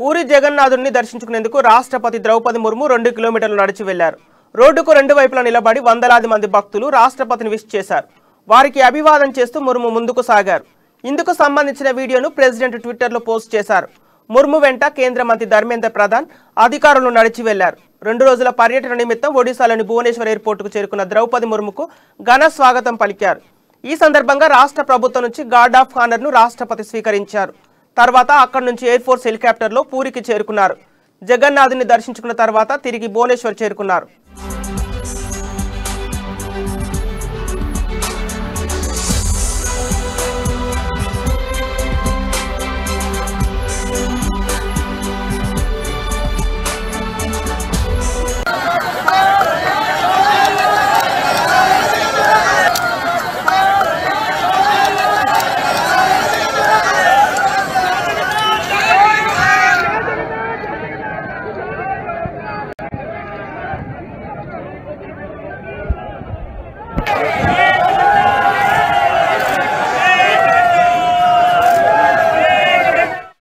పూరి జగన్నాథుడిని దర్శించుకునేందుకు రాష్ట్రపతి ద్రౌపది ముర్ము రెండు కిలోమీటర్లు నడిచి వెళ్లారు రోడ్డుకు రెండు వైపులా నిలబడి వందలాది మంది భక్తులు రాష్ట్రపతిని విష్ చేశారు వారికి అభివాదం చేస్తూ ముర్ము ముందుకు సాగారు ఇందుకు సంబంధించిన వీడియోను ప్రెసిడెంట్ ట్విట్టర్లో పోస్ట్ చేశారు ముర్ము వెంట కేంద్ర మంత్రి ధర్మేంద్ర ప్రధాన్ అధికారులు నడిచి వెళ్లారు రెండు రోజుల పర్యటన నిమిత్తం ఒడిశాలోని భువనేశ్వర్ ఎయిర్పోర్టుకు చేరుకున్న ద్రౌపది ముర్ముకు ఘన స్వాగతం పలికారు ఈ సందర్భంగా రాష్ట్ర ప్రభుత్వం నుంచి గార్డ్ ఆఫ్ హానర్ ను రాష్ట్రపతి స్వీకరించారు తర్వాత అక్కడి నుంచి ఎయిర్ ఫోర్స్ హెలికాప్టర్లో పూరికి చేరుకున్నారు జగన్నాథుని దర్శించుకున్న తర్వాత తిరిగి భువనేశ్వర్ చేరుకున్నారు